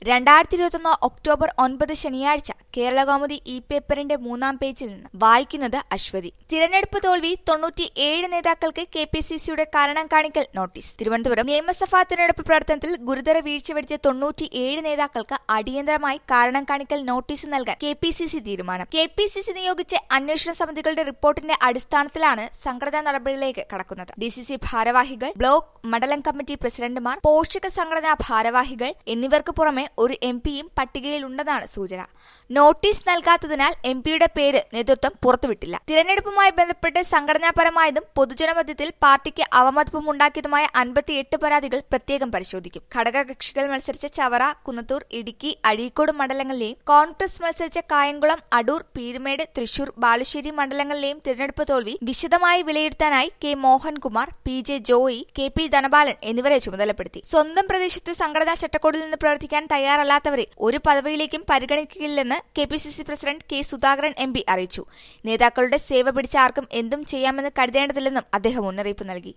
രണ്ടായിരത്തി ഇരുപത്തൊന്ന് ഒക്ടോബർ ഒൻപത് ശനിയാഴ്ച കേരളകൗമുദി ഇ പേപ്പറിന്റെ മൂന്നാം പേജിൽ നിന്ന് വായിക്കുന്നത് അശ്വതി തിരഞ്ഞെടുപ്പ് തോൽവി തൊണ്ണൂറ്റി ഏഴ് നേതാക്കൾക്ക് കെ പി സി സിയുടെ കാരണം കാണിക്കൽ നോട്ടീസ് തിരുവനന്തപുരം നിയമസഭാ തിരഞ്ഞെടുപ്പ് പ്രവർത്തനത്തിൽ ഗുരുതര വീഴ്ച വരുത്തിയ തൊണ്ണൂറ്റി ഏഴ് നേതാക്കൾക്ക് അടിയന്തരമായി കാരണം കാണിക്കൽ നോട്ടീസ് നൽകാൻ കെ പി സി സി തീരുമാനം കെ പി സി സി നിയോഗിച്ച അന്വേഷണ സമിതികളുടെ റിപ്പോർട്ടിന്റെ അടിസ്ഥാനത്തിലാണ് സംഘടനാ നടപടികളിലേക്ക് കടക്കുന്നത് ഡി സി സി ഭാരവാഹികൾ ബ്ലോക്ക് മണ്ഡലം കമ്മിറ്റി പ്രസിഡന്റുമാർ പോഷക സംഘടനാ ഭാരവാഹികൾ എന്നിവർക്ക് പുറമെ ഒരു എം പിയും പട്ടികയിലുണ്ടെന്നാണ് സൂചന നോട്ടീസ് നൽകാത്തതിനാൽ എം പിയുടെ പേര് നേതൃത്വം പുറത്തുവിട്ടില്ല തിരഞ്ഞെടുപ്പുമായി ബന്ധപ്പെട്ട് സംഘടനാപരമായതും പൊതുജനമധ്യത്തിൽ പാർട്ടിക്ക് അവമതിപ്പും ഉണ്ടാക്കിയതുമായ അൻപത്തിയെട്ട് പരാതികൾ പ്രത്യേകം പരിശോധിക്കും ഘടകകക്ഷികൾ മത്സരിച്ച ചവറ കുന്നത്തൂർ ഇടുക്കി അഴീക്കോട് മണ്ഡലങ്ങളിലെയും കോൺഗ്രസ് മത്സരിച്ച കായംകുളം അടൂർ പീരുമേട് തൃശൂർ ബാലുശ്ശേരി മണ്ഡലങ്ങളിലെയും തിരഞ്ഞെടുപ്പ് തോൽവി വിശദമായി വിലയിരുത്താനായി K Mohankumar P J Joy K P Dhanapalan എന്നിവരെ ചുമതലപ്പെടുത്തി സ്വന്തം പ്രദേശത്ത് സംഘടനാ ചട്ടക്കൂടിൽ നിന്ന് പ്രവർത്തിക്കാൻ തയ്യാറല്ലാത്തവരെ ഒരു പദവിയിലേക്കും പരിഗണിക്കില്ലെന്ന് K P C C president K Sudhakaran M P അറിയിച്ചു നേതാക്കളുടെ സേവ പിടിച്ച ആർക്കും എന്തും ചെയ്യാമെന്ന് കരുതേണ്ടതില്ലെന്നും അദ്ദേഹം മുന്നറിയിപ്പ് നൽകി